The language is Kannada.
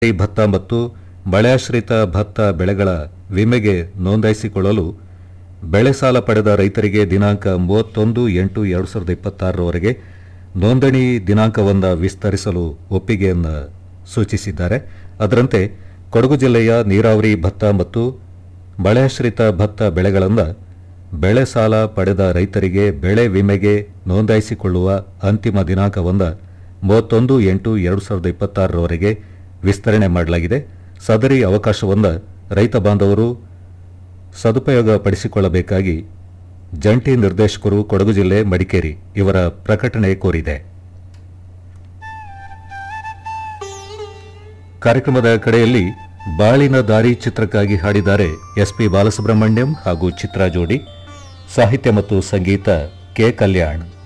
ಈ ಭತ್ತ ಮತ್ತು ಮಳೆಯಾಶ್ರಿತ ಭತ್ತ ಬೆಳೆಗಳ ವಿಮೆಗೆ ನೋಂದಾಯಿಸಿಕೊಳ್ಳಲು ಬೆಳೆ ಸಾಲ ಪಡೆದ ರೈತರಿಗೆ ದಿನಾಂಕ ಮೂವತ್ತೊಂದು ಎಂಟು ಎರಡು ಸಾವಿರದ ಇಪ್ಪತ್ತಾರರವರೆಗೆ ನೋಂದಣಿ ದಿನಾಂಕವನ್ನು ವಿಸ್ತರಿಸಲು ಒಪ್ಪಿಗೆಯನ್ನು ಸೂಚಿಸಿದ್ದಾರೆ ಅದರಂತೆ ಕೊಡಗು ಜಿಲ್ಲೆಯ ನೀರಾವರಿ ಭತ್ತ ಮತ್ತು ಮಳೆಯಾಶ್ರಿತ ಭತ್ತ ಬೆಳೆಗಳನ್ನು ಬೆಳೆ ಸಾಲ ಪಡೆದ ರೈತರಿಗೆ ಬೆಳೆ ವಿಮೆಗೆ ನೋಂದಾಯಿಸಿಕೊಳ್ಳುವ ಅಂತಿಮ ದಿನಾಂಕವನ್ನು ಮೂವತ್ತೊಂದು ಎಂಟು ಎರಡು ಸಾವಿರದ ಇಪ್ಪತ್ತಾರರವರೆಗೆ ವಿಸ್ತರಣೆ ಮಾಡಲಾಗಿದೆ ಸದರಿ ಅವಕಾಶವನ್ನು ರೈತ ಬಾಂಧವರು ಸದುಪಯೋಗ ಪಡಿಸಿಕೊಳ್ಳಬೇಕಾಗಿ ಜಂಟಿ ನಿರ್ದೇಶಕರು ಕೊಡಗು ಜಿಲ್ಲೆ ಮಡಿಕೇರಿ ಇವರ ಪ್ರಕಟಣೆ ಕೋರಿದೆ ಕಾರ್ಯಕ್ರಮದ ಕಡೆಯಲ್ಲಿ ಬಾಳಿನ ದಾರಿ ಚಿತ್ರಕ್ಕಾಗಿ ಹಾಡಿದ್ದಾರೆ ಎಸ್ಪಿ ಬಾಲಸುಬ್ರಹ್ಮಣ್ಯಂ ಹಾಗೂ ಚಿತ್ರಾ ಜೋಡಿ ಸಾಹಿತ್ಯ ಮತ್ತು ಸಂಗೀತ ಕೆ ಕಲ್ಯಾಣ್